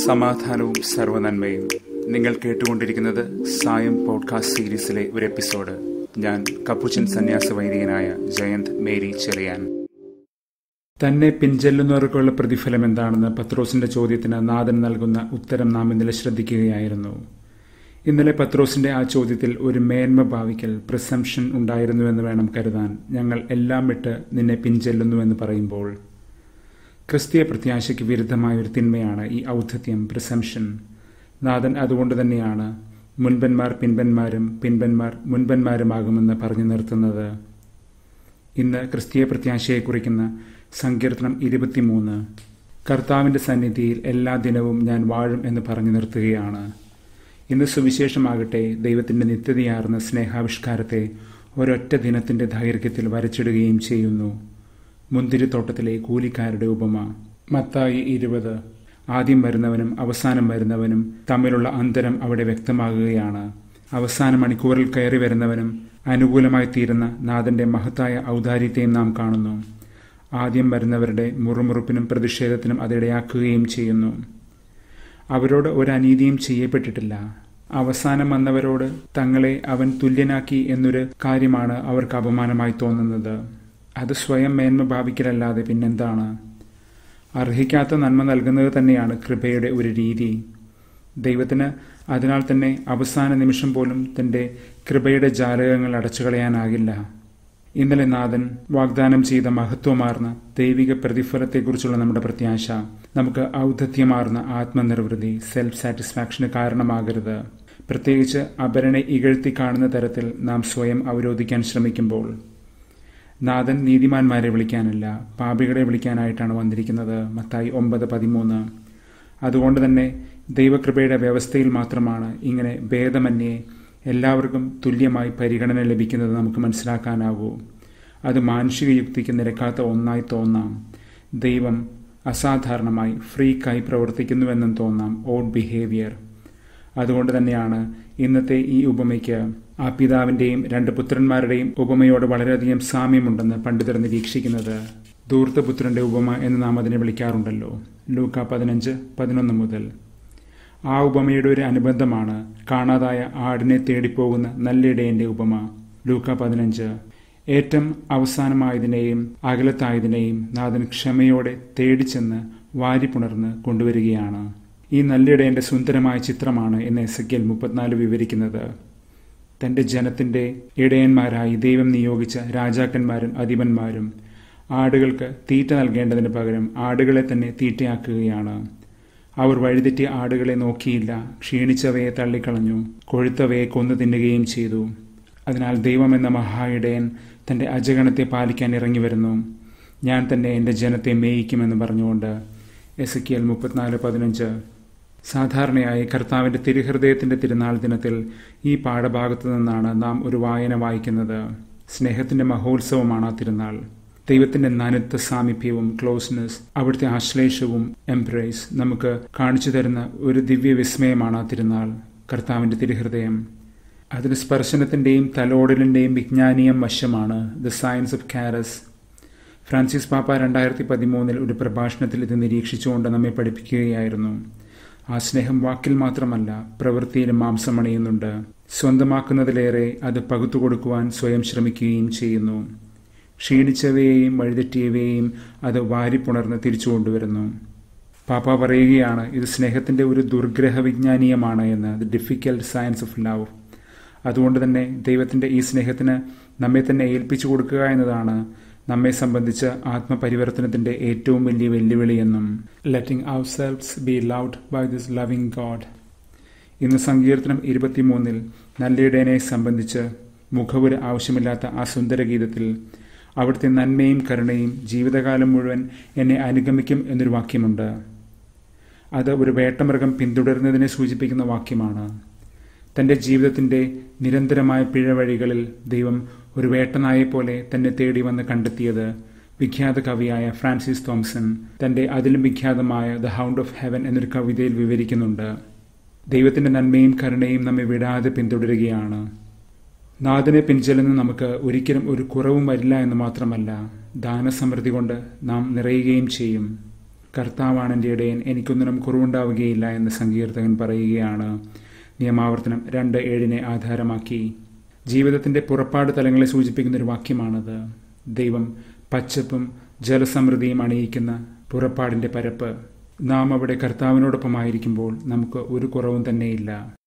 സമാധാനവും സർവനന്മയും നിങ്ങൾ കേട്ടുകൊണ്ടിരിക്കുന്നത് സായം പോഡ്കാസ്റ്റ് സീരീസിലെ ഒരു എപ്പിസോഡ് ഞാൻ കപ്പുച്ചൻ സന്യാസ വൈദികനായ ജയന്ത് മേരി ചെറിയാൻ തന്നെ പിൻചെല്ലുന്നവർക്കുള്ള പ്രതിഫലം എന്താണെന്ന് പത്രോസിന്റെ ചോദ്യത്തിന് നാഥൻ നൽകുന്ന ഉത്തരം നാം ഇന്നലെ ശ്രദ്ധിക്കുകയായിരുന്നു ഇന്നലെ പത്രോസിന്റെ ആ ചോദ്യത്തിൽ ഒരു മേന്മ ഭാവിക്കൽ പ്രിസംഷൻ ഉണ്ടായിരുന്നുവെന്ന് വേണം കരുതാൻ ഞങ്ങൾ എല്ലാം വിട്ട് നിന്നെ പിൻചെല്ലുന്നുവെന്ന് പറയുമ്പോൾ ക്രിസ്തീയ പ്രത്യാശയ്ക്ക് വിരുദ്ധമായ ഒരു തിന്മയാണ് ഈ ഔദ്ധത്യം പ്രിസംഷൻ നാഥൻ അതുകൊണ്ട് തന്നെയാണ് മുൻപന്മാർ പിൻപന്മാരും പിൻപന്മാർ മുൻപന്മാരുമാകുമെന്ന് പറഞ്ഞു നിർത്തുന്നത് ഇന്ന് ക്രിസ്തീയ പ്രത്യാശയെ കുറിക്കുന്ന സങ്കീർത്തനം ഇരുപത്തിമൂന്ന് കർത്താവിന്റെ സന്നിധിയിൽ എല്ലാ ദിനവും ഞാൻ വാഴും എന്ന് പറഞ്ഞു നിർത്തുകയാണ് ഇന്ന് സുവിശേഷമാകട്ടെ ദൈവത്തിന്റെ നിത്യതയാർന്ന സ്നേഹാവിഷ്കാരത്തെ ഒരൊറ്റ ദിനത്തിന്റെ ദൈർഘ്യത്തിൽ വരച്ചിടുകയും ചെയ്യുന്നു മുന്തിരിത്തോട്ടത്തിലെ കൂലിക്കാരുടെ ഉപമ മത്തായി ഇരുപത് ആദ്യം വരുന്നവനും അവസാനം വരുന്നവനും തമ്മിലുള്ള അന്തരം അവിടെ വ്യക്തമാകുകയാണ് അവസാന മണിക്കൂറിൽ കയറി വരുന്നവനും അനുകൂലമായി തീരുന്ന നാഥന്റെ മഹത്തായ ഔദാര്യത്തെയും നാം കാണുന്നു ആദ്യം വരുന്നവരുടെ മുറുമുറുപ്പിനും പ്രതിഷേധത്തിനും അതിടയാക്കുകയും ചെയ്യുന്നു അവരോട് ഒരു അനീതിയും ചെയ്യപ്പെട്ടിട്ടില്ല അവസാനം വന്നവരോട് തങ്ങളെ അവൻ തുല്യനാക്കി എന്നൊരു കാര്യമാണ് അവർക്ക് അപമാനമായി തോന്നുന്നത് അത് സ്വയം മേന്മ ഭാവിക്കലല്ലാതെ പിന്നെന്താണ് അർഹിക്കാത്ത നന്മ നൽകുന്നത് തന്നെയാണ് കൃപയുടെ ഒരു രീതി ദൈവത്തിന് അതിനാൽ തന്നെ അവസാന നിമിഷം പോലും തന്റെ കൃപയുടെ ജാലകങ്ങൾ അടച്ചുകളയാനാകില്ല ഇന്നലെ നാഥൻ വാഗ്ദാനം ചെയ്ത മഹത്വമാർന്ന ദൈവിക പ്രതിഫലത്തെക്കുറിച്ചുള്ള നമ്മുടെ പ്രത്യാശ നമുക്ക് ഔദ്ധത്യമാർന്ന ആത്മനിർവൃതി സെൽഫ് സാറ്റിസ്ഫാക്ഷന് കാരണമാകരുത് പ്രത്യേകിച്ച് അപരനെ ഇകഴ്ത്തി കാണുന്ന തരത്തിൽ നാം സ്വയം അവരോധിക്കാൻ ശ്രമിക്കുമ്പോൾ നാഥൻ നീതിമാന്മാരെ വിളിക്കാനല്ല പാപികളെ വിളിക്കാനായിട്ടാണ് വന്നിരിക്കുന്നത് മത്തായി ഒമ്പത് പതിമൂന്ന് അതുകൊണ്ട് തന്നെ ദൈവകൃപയുടെ വ്യവസ്ഥയിൽ മാത്രമാണ് ഇങ്ങനെ ഭേദമന്യേ എല്ലാവർക്കും തുല്യമായി പരിഗണന ലഭിക്കുന്നത് നമുക്ക് മനസ്സിലാക്കാനാകൂ അത് മാനുഷിക യുക്തിക്ക് നിരക്കാത്ത ഒന്നായി തോന്നാം ദൈവം അസാധാരണമായി ഫ്രീക്കായി പ്രവർത്തിക്കുന്നുവെന്നും തോന്നാം ഓഡ് ബിഹേവിയർ അതുകൊണ്ട് തന്നെയാണ് ഇന്നത്തെ ഈ ഉപമയ്ക്ക് ആ പിതാവിന്റെയും രണ്ട് പുത്രന്മാരുടെയും ഉപമയോട് വളരെയധികം സാമ്യമുണ്ടെന്ന് പണ്ഡിതർ നിരീക്ഷിക്കുന്നത് ധൂർത്തപുത്രന്റെ ഉപമ എന്ന് നാം അതിനെ വിളിക്കാറുണ്ടല്ലോ ലൂക്ക പതിനഞ്ച് പതിനൊന്ന് മുതൽ ആ ഉപമയുടെ ഒരു അനുബന്ധമാണ് കാണാതായ ആടിനെ തേടിപ്പോകുന്ന നല്ലിടയന്റെ ഉപമ ലൂക്ക പതിനഞ്ച് ഏറ്റവും അവസാനമായതിനെയും അകലത്തായതിനെയും നാഥൻ ക്ഷമയോടെ തേടിച്ചെന്ന് വാരിപ്പുണർന്ന് കൊണ്ടുവരികയാണ് ഈ നല്ലിടയന്റെ സുന്ദരമായ ചിത്രമാണ് എന്ന് എസ് എൽ മുപ്പത്തിനാല് വിവരിക്കുന്നത് തന്റെ ജനത്തിന്റെ ഇടയന്മാരായി ദൈവം നിയോഗിച്ച രാജാക്കന്മാരും അധിപന്മാരും ആടുകൾക്ക് തീറ്റ നൽകേണ്ടതിന് പകരം ആടുകളെ തന്നെ തീറ്റയാക്കുകയാണ് അവർ വഴിതെറ്റിയ ആടുകളെ നോക്കിയില്ല ക്ഷീണിച്ചവയെ തള്ളിക്കളഞ്ഞു കൊഴുത്തവയെ കൊന്നു തിന്നുകയും ചെയ്തു അതിനാൽ ദൈവം എന്ന മഹായിടയൻ തന്റെ അജഗണത്തെ പാലിക്കാൻ ഇറങ്ങി വരുന്നു ഞാൻ തന്നെ എൻ്റെ ജനത്തെ മേയിക്കുമെന്ന് പറഞ്ഞുകൊണ്ട് എസ് കെ എൽ മുപ്പത്തിനാല് പതിനഞ്ച് സാധാരണയായി കർത്താവിന്റെ തിരുഹൃദയത്തിന്റെ തിരുനാൾ ദിനത്തിൽ ഈ പാഠഭാഗത്തു നിന്നാണ് നാം ഒരു വായന വായിക്കുന്നത് സ്നേഹത്തിന്റെ മഹോത്സവമാണ് ആ തിരുനാൾ ദൈവത്തിന്റെ നനുത്ത സാമീപ്യവും ക്ലോസ്നെസ് അവിടുത്തെ ആശ്ലേഷവും എംബ്രേസ് നമുക്ക് കാണിച്ചു തരുന്ന ഒരു ദിവ്യ വിസ്മയമാണ് ആ തിരുനാൾ കർത്താവിന്റെ തിരുഹൃദയം അതിന് സ്പർശനത്തിന്റെയും തലോടലിന്റെയും വിജ്ഞാനീയം വശമാണ് the science of caress Francis പാപ്പ രണ്ടായിരത്തി പതിമൂന്നിൽ ഒരു പ്രഭാഷണത്തിൽ ഇത് നിരീക്ഷിച്ചുകൊണ്ട് നമ്മെ പഠിപ്പിക്കുകയായിരുന്നു ആ സ്നേഹം വാക്കിൽ മാത്രമല്ല പ്രവൃത്തിയിലും മാംസമണിയുന്നുണ്ട് സ്വന്തമാക്കുന്നതിലേറെ അത് പകുത്തു കൊടുക്കുവാൻ സ്വയം ശ്രമിക്കുകയും ചെയ്യുന്നു ക്ഷീണിച്ചവയെയും വഴിതെറ്റിയവയെയും അത് വാരിപ്പുണർന്ന് തിരിച്ചു കൊണ്ടുവരുന്നു പാപ്പ പറയുകയാണ് ഇത് സ്നേഹത്തിന്റെ ഒരു ദുർഗ്രഹ വിജ്ഞാനീയമാണ് എന്ന് the difficult science of love അതുകൊണ്ട് തന്നെ ദൈവത്തിന്റെ ഈ സ്നേഹത്തിന് നമ്മെ തന്നെ ഏൽപ്പിച്ചു കൊടുക്കുക എന്നതാണ് നമ്മെ സംബന്ധിച്ച് ആത്മപരിവർത്തനത്തിന്റെ ഏറ്റവും വലിയ വെല്ലുവിളിയെന്നും letting our selves be loved by this loving God ഇന്ന് സങ്കീർത്തനം ഇരുപത്തിമൂന്നിൽ നല്ലയിടേനെ സംബന്ധിച്ച് മുഖവുര ആവശ്യമില്ലാത്ത ആ സുന്ദരഗീതത്തിൽ അവിടുത്തെ നന്മയും കരുണയും ജീവിതകാലം മുഴുവൻ എന്നെ അനുഗമിക്കും എന്നൊരു വാക്യമുണ്ട് അത് ഒരു വേട്ടമൃഗം പിന്തുടരുന്നതിനെ സൂചിപ്പിക്കുന്ന വാക്യമാണ് തന്റെ ജീവിതത്തിന്റെ നിരന്തരമായ പിഴവഴികളിൽ ദൈവം ഒരു വേട്ടനായെപ്പോലെ തന്നെ തേടി വന്ന് കണ്ടെത്തിയത് വിഖ്യാത കവിയായ ഫ്രാൻസിസ് തോംസൺ തന്റെ അതിലും വിഖ്യാതമായ ദ ഹൗണ്ട് ഓഫ് ഹെവൻ എന്നൊരു കവിതയിൽ വിവരിക്കുന്നുണ്ട് ദൈവത്തിന്റെ നന്മയും കരുണയും നമ്മെ വിടാതെ പിന്തുടരുകയാണ് നാഥനെ പിൻചെല്ലുന്ന നമുക്ക് ഒരിക്കലും ഒരു കുറവും വരില്ല എന്ന് മാത്രമല്ല ദാനസമൃദ്ധി കൊണ്ട് നാം നിറയുകയും ചെയ്യും കർത്താവാണ് എൻ്റെ ഇടയൻ എനിക്കൊന്നിനും കുറവുണ്ടാവുകയില്ല എന്ന് സങ്കീർത്തകൻ പറയുകയാണ് നിയമാവർത്തനം രണ്ട് ഏഴിനെ ആധാരമാക്കി ജീവിതത്തിന്റെ പുറപ്പാട് തലങ്ങളെ സൂചിപ്പിക്കുന്ന ഒരു വാക്യമാണത് ദൈവം പച്ചപ്പും ജലസമൃദ്ധിയും അണിയിക്കുന്ന പുറപ്പാടിന്റെ പരപ്പ് നാം അവിടെ കർത്താവിനോടൊപ്പമായിരിക്കുമ്പോൾ നമുക്ക് ഒരു കുറവും തന്നെയില്ല